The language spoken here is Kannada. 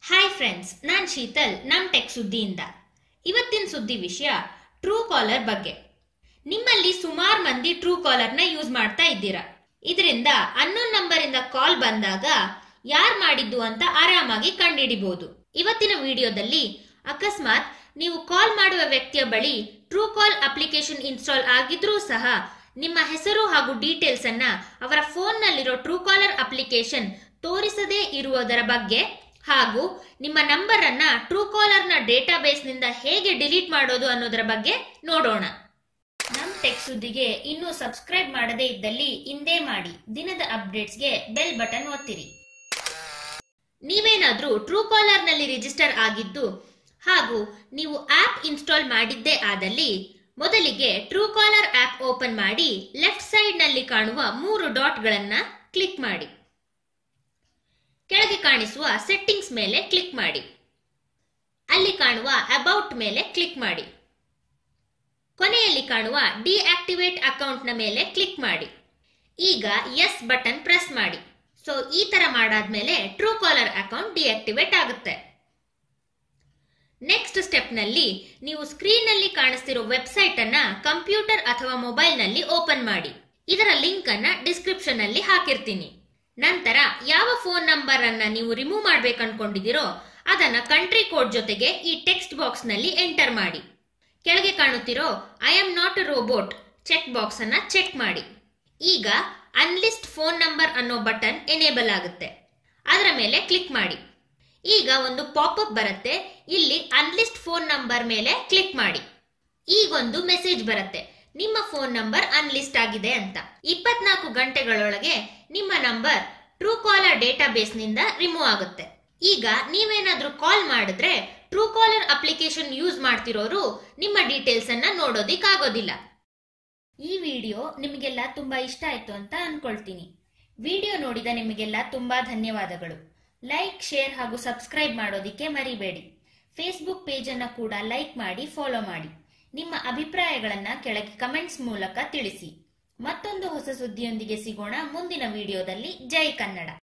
ಹಾಯ್ ಫ್ರೆಂಡ್ಸ್ ನಾನ್ ಶೀತಲ್ ನಮ್ ಟೆಕ್ ಸುದ್ದಿಯಿಂದ ಇವತ್ತಿನ ಸುದ್ದಿ ವಿಷಯ ಟ್ರೂ ಕಾಲರ್ ಬಗ್ಗೆ ನಿಮ್ಮಲ್ಲಿ ಸುಮಾರು ಮಂದಿ ಟ್ರೂ ಕಾಲರ್ನ ಯೂಸ್ ಮಾಡ್ತಾ ಇದ್ದೀರಾ ಇದರಿಂದ ಅನ್ನೋನ್ ನಂಬರ್ ಇಂದ ಕಾಲ್ ಬಂದಾಗ ಯಾರ್ ಮಾಡಿದ್ದು ಅಂತ ಆರಾಮಾಗಿ ಕಂಡುಹಿಡಿಬಹುದು ಇವತ್ತಿನ ವಿಡಿಯೋದಲ್ಲಿ ಅಕಸ್ಮಾತ್ ನೀವು ಕಾಲ್ ಮಾಡುವ ವ್ಯಕ್ತಿಯ ಬಳಿ ಟ್ರೂ ಕಾಲ್ ಅಪ್ಲಿಕೇಶನ್ ಇನ್ಸ್ಟಾಲ್ ಆಗಿದ್ರೂ ಸಹ ನಿಮ್ಮ ಹೆಸರು ಹಾಗೂ ಡೀಟೇಲ್ಸ್ ಅನ್ನ ಅವರ ಫೋನ್ ನಲ್ಲಿರೋ ಟ್ರೂ ಕಾಲರ್ ಅಪ್ಲಿಕೇಶನ್ ತೋರಿಸದೇ ಇರುವುದರ ಬಗ್ಗೆ ಹಾಗೂ ನಿಮ್ಮ ನಂಬರ್ ಅನ್ನ ಟ್ರೂ ಕಾಲರ್ ನ ಡೇಟಾಬೇಸ್ ನಿಂದ ಹೇಗೆ ಡಿಲೀಟ್ ಮಾಡೋದು ಅನ್ನೋದರ ಬಗ್ಗೆ ನೋಡೋಣ ನಮ್ ಟೆಕ್ ಸುದ್ದಿಗೆ ಇನ್ನೂ ಸಬ್ಸ್ಕ್ರೈಬ್ ಮಾಡದೇ ಇದ್ದಲ್ಲಿ ಹಿಂದೆ ಮಾಡಿ ದಿನದ ಅಪ್ಡೇಟ್ಸ್ಗೆ ಬೆಲ್ ಬಟನ್ ಒತ್ತಿರಿ ನೀವೇನಾದ್ರೂ ಟ್ರೂ ಕಾಲರ್ ನಲ್ಲಿ ರಿಜಿಸ್ಟರ್ ಆಗಿದ್ದು ಹಾಗೂ ನೀವು ಆಪ್ ಇನ್ಸ್ಟಾಲ್ ಮಾಡಿದ್ದೇ ಆದಲ್ಲಿ ಮೊದಲಿಗೆ ಟ್ರೂ ಕಾಲರ್ ಆಪ್ ಓಪನ್ ಮಾಡಿ ಲೆಫ್ಟ್ ಸೈಡ್ ನಲ್ಲಿ ಕಾಣುವ ಮೂರು ಡಾಟ್ ಗಳನ್ನ ಕ್ಲಿಕ್ ಮಾಡಿ ಕೆಳಗೆ ಕಾಣಿಸುವ ಸೆಟ್ಟಿಂಗ್ಸ್ ಮೇಲೆ ಕ್ಲಿಕ್ ಮಾಡಿ ಅಲ್ಲಿ ಕಾಣುವ ಅಬೌಟ್ ಮೇಲೆ ಕ್ಲಿಕ್ ಮಾಡಿ ಕೊನೆಯಲ್ಲಿ ಕಾಣುವ ಡಿಆಕ್ಟಿವೇಟ್ ಅಕೌಂಟ್ನ ಮೇಲೆ ಕ್ಲಿಕ್ ಮಾಡಿ ಈಗ ಎಸ್ ಬಟನ್ ಪ್ರೆಸ್ ಮಾಡಿ ಸೊ ಈ ತರ ಮಾಡಾದ್ಮೇಲೆ ಟ್ರೂ ಕಾಲರ್ ಅಕೌಂಟ್ ಡಿಆಕ್ಟಿವೇಟ್ ಆಗುತ್ತೆ ನೆಕ್ಸ್ಟ್ ಸ್ಟೆಪ್ ನಲ್ಲಿ ನೀವು ಸ್ಕ್ರೀನ್ ನಲ್ಲಿ ಕಾಣಿಸ್ತಿರೋ ವೆಬ್ಸೈಟ್ ಅನ್ನ ಕಂಪ್ಯೂಟರ್ ಅಥವಾ ಮೊಬೈಲ್ ನಲ್ಲಿ ಓಪನ್ ಮಾಡಿ ಇದರ ಲಿಂಕ್ ಅನ್ನ ಡಿಸ್ಕ್ರಿಪ್ಷನ್ ಅಲ್ಲಿ ಹಾಕಿರ್ತೀನಿ ನಂತರ ಯಾವ ಫೋನ್ ನಂಬರ್ ಅನ್ನ ನೀವು ರಿಮೂವ್ ಮಾಡ್ಬೇಕು ಅನ್ಕೊಂಡಿದ್ದೀರೋ ಅದನ್ನ ಕಂಟ್ರಿ ಕೋಡ್ ಜೊತೆಗೆ ಈ ಟೆಕ್ಸ್ಟ್ ಬಾಕ್ಸ್ ನಲ್ಲಿ ಎಂಟರ್ ಮಾಡಿ ಕೆಳಗೆ ಕಾಣುತ್ತಿರೋ I am not a robot check box ಅನ್ನ ಚೆಕ್ ಮಾಡಿ ಈಗ ಅನ್ಲಿಸ್ಟ್ ಫೋನ್ ನಂಬರ್ ಅನ್ನೋ ಬಟನ್ ಎನೇಬಲ್ ಆಗುತ್ತೆ ಅದರ ಮೇಲೆ ಕ್ಲಿಕ್ ಮಾಡಿ ಈಗ ಒಂದು ಪಾಪ್ಅಪ್ ಬರುತ್ತೆ ಇಲ್ಲಿ ಅನ್ಲಿಸ್ಟ್ ಫೋನ್ ನಂಬರ್ ಮೇಲೆ ಕ್ಲಿಕ್ ಮಾಡಿ ಈಗೊಂದು ಮೆಸೇಜ್ ಬರುತ್ತೆ ನಿಮ್ಮ ಫೋನ್ ನಂಬರ್ ಅನ್ಲಿಸ್ಟ್ ಆಗಿದೆ ಅಂತ ಇಪ್ಪತ್ನಾಲ್ಕು ಗಂಟೆಗಳೊಳಗೆ ನಿಮ್ಮ ನಂಬರ್ ಟ್ರೂ ಕಾಲರ್ ಡೇಟಾಬೇಸ್ ನಿಂದ ರಿಮೂವ್ ಆಗುತ್ತೆ ಈಗ ನೀವೇನಾದ್ರೂ ಕಾಲ್ ಮಾಡಿದ್ರೆ ಟ್ರೂ ಕಾಲರ್ ಅಪ್ಲಿಕೇಶನ್ ಯೂಸ್ ಮಾಡ್ತಿರೋರು ನಿಮ್ಮ ಡೀಟೇಲ್ಸ್ ಅನ್ನ ನೋಡೋದಿಕ್ಕಾಗೋದಿಲ್ಲ ಈ ವಿಡಿಯೋ ನಿಮಗೆಲ್ಲ ತುಂಬಾ ಇಷ್ಟ ಆಯ್ತು ಅಂತ ಅನ್ಕೊಳ್ತೀನಿ ವಿಡಿಯೋ ನೋಡಿದ ನಿಮಗೆಲ್ಲ ತುಂಬಾ ಧನ್ಯವಾದಗಳು ಲೈಕ್ ಶೇರ್ ಹಾಗೂ ಸಬ್ಸ್ಕ್ರೈಬ್ ಮಾಡೋದಿಕ್ಕೆ ಮರಿಬೇಡಿ ಫೇಸ್ಬುಕ್ ಪೇಜ್ ಅನ್ನ ಕೂಡ ಲೈಕ್ ಮಾಡಿ ಫಾಲೋ ಮಾಡಿ ನಿಮ್ಮ ಅಭಿಪ್ರಾಯಗಳನ್ನ ಕೆಳಗೆ ಕಮೆಂಟ್ಸ್ ಮೂಲಕ ತಿಳಿಸಿ ಮತ್ತೊಂದು ಹೊಸ ಸುದ್ದಿಯೊಂದಿಗೆ ಸಿಗೋಣ ಮುಂದಿನ ವಿಡಿಯೋದಲ್ಲಿ ಜೈ ಕನ್ನಡ